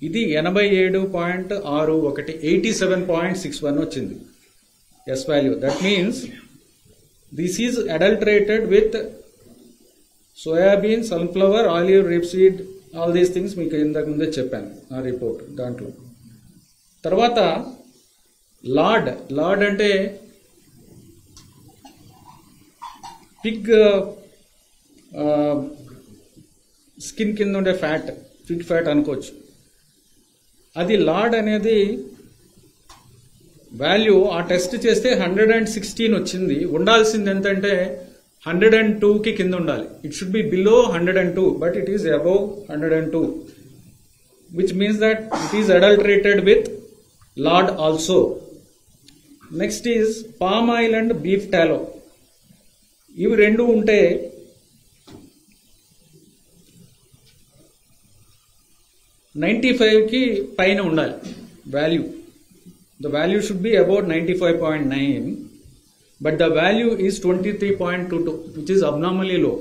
ఇది ఎనభై ఏడు పాయింట్ ఆరు ఒకటి eighty seven point six one వచ్చింది S value that means this is adulterated with soybean sunflower olive rapeseed all these things మీకు ఇంతకు ముందే చెప్పాను ఆ రిపోర్ట్ దాంట్లో తర్వాత లార్డ్ లార్డ్ అంటే పిగ్ స్కిన్ కింద ఉండే ఫ్యాట్ పిగ్ ఫ్యాట్ అనుకోవచ్చు అది లార్డ్ అనేది వాల్యూ ఆ టెస్ట్ చేస్తే హండ్రెడ్ అండ్ సిక్స్టీన్ వచ్చింది ఉండాల్సింది ఎంతంటే హండ్రెడ్ అండ్ టూకి కింద ఉండాలి it should be below hundred and two but it is above hundred and two which means that it is adulterated with lard also next is palm oil and beef tallow ఇవి రెండు ఉంటే ninety ఫైవ్కి పైన ఉండాలి value the value should be about ninety five point nine but the value is twenty three point two two which is abnormally low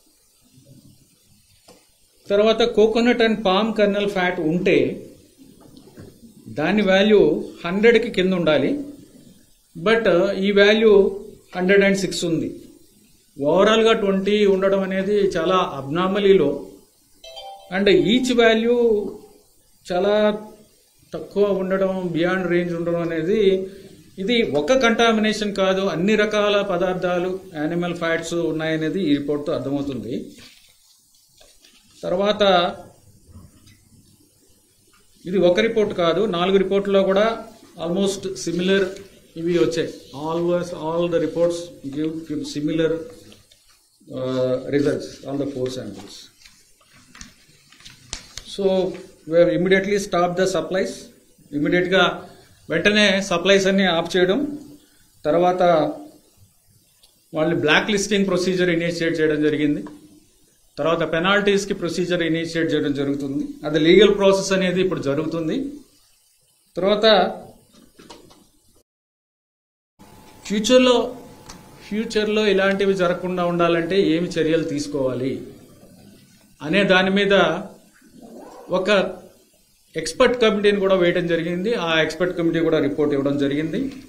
తర్వాత coconut and palm kernel fat ఉంటే దాని value హండ్రెడ్కి కింద ఉండాలి బట్ ఈ వాల్యూ హండ్రెడ్ అండ్ సిక్స్ ఉంది ఓవరాల్గా twenty ఉండడం అనేది చాలా అబ్నామలీలో అండ్ ఈచ్ వాల్యూ చాలా తక్కువ ఉండడం బియాండ్ రేంజ్ ఉండడం అనేది ఇది ఒక కంటామినేషన్ కాదు అన్ని రకాల పదార్థాలు యానిమల్ ఫ్యాట్స్ ఉన్నాయనేది ఈ రిపోర్ట్తో అర్థమవుతుంది తర్వాత ఇది ఒక రిపోర్ట్ కాదు నాలుగు రిపోర్ట్లో కూడా ఆల్మోస్ట్ సిమిలర్ ఇవి వచ్చాయి always all the reports give give similar results all the four samples so we immediately stop the supplies ఇమీడియట్గా వెంటనే సప్లైస్ అన్ని ఆఫ్ చేయడం తర్వాత వాళ్ళు బ్లాక్ లిస్టింగ్ ప్రొసీజర్ ఇనిషియేట్ చేయడం జరిగింది తర్వాత పెనాల్టీస్కి ప్రొసీజర్ ఇనిషియేట్ చేయడం జరుగుతుంది అది లీగల్ ప్రాసెస్ అనేది ఇప్పుడు జరుగుతుంది తర్వాత ఫ్యూచర్లో ఫ్యూచర్లో ఇలాంటివి జరగకుండా ఉండాలంటే ఏమి చర్యలు తీసుకోవాలి అనే దాని మీద ఒక ఎక్స్పర్ట్ కమిటీని కూడా వేయడం జరిగింది ఆ ఎక్స్పర్ట్ కమిటీ కూడా రిపోర్ట్ ఇవ్వడం జరిగింది